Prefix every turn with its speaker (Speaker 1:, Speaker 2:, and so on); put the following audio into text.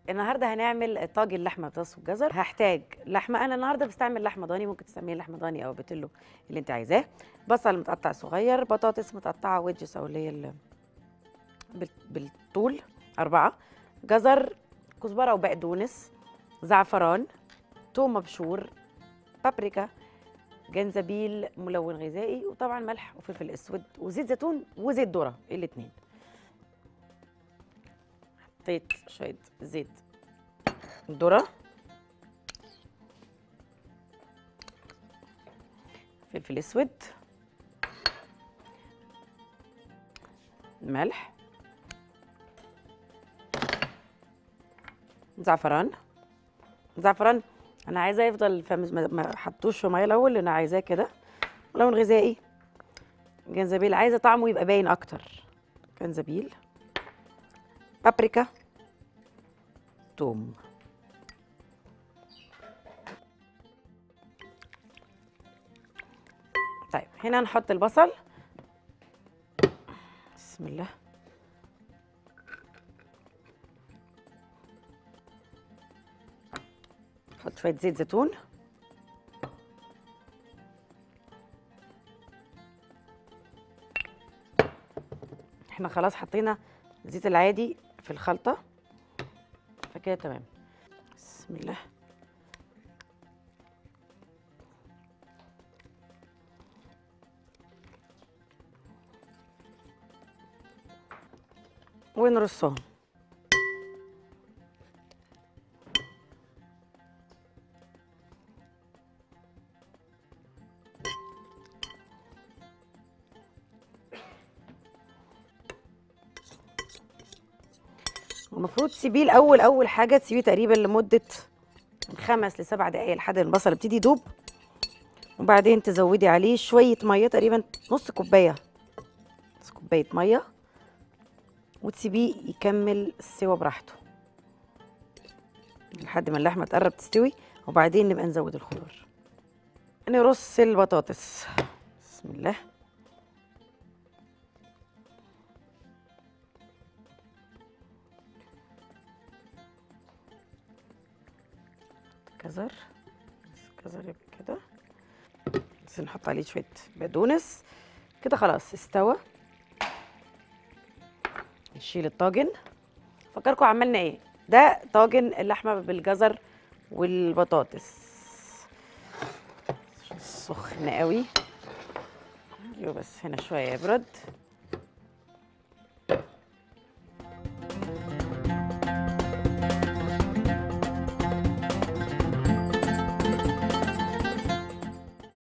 Speaker 1: النهارده هنعمل طاجن لحمه بطاطس والجزر هحتاج لحمه انا النهارده بستعمل لحمه ضاني ممكن تستعملي لحمه ضاني او بتلو اللي انت عايزاه بصل متقطع صغير بطاطس متقطعه ويدجز او اللي هي ال- بال- بالطول اربعه جزر كزبره وبقدونس زعفران توم مبشور بابريكا جنزبيل ملون غذائي وطبعا ملح وفلفل اسود وزيت زيتون وزيت ذره الاثنين حطيت شويه زيت ذره فلفل اسود ملح زعفران زعفران انا عايزاه يفضل فمش ما- ما حطوش في ميه الاول لان عايزاه كده ملون غذائي جنزبيل عايزه طعمه يبقى باين اكتر جنزبيل بابريكا توم طيب هنا نحط البصل بسم الله نحط شويه زيت زيتون احنا خلاص حطينا الزيت العادي في الخلطه فكده تمام بسم الله ونرصهم المفروض تسيبيه الاول اول حاجه تسيبيه تقريبا لمده من خمس لسبع دقائق لحد ما البصل يبتدي يدوب وبعدين تزودي عليه شويه ميه تقريبا نص كوبايه نص كوبايه ميه وتسيبيه يكمل السوا براحته لحد ما اللحمه تقرب تستوي وبعدين نبقى نزود الخضار نرص البطاطس بسم الله جزر جزر يبقى كده بس نحط عليه شويه بقدونس كده خلاص استوى نشيل الطاجن فكركم عملنا ايه ده طاجن اللحمه بالجزر والبطاطس سخن قوي ايوه بس هنا شويه يبرد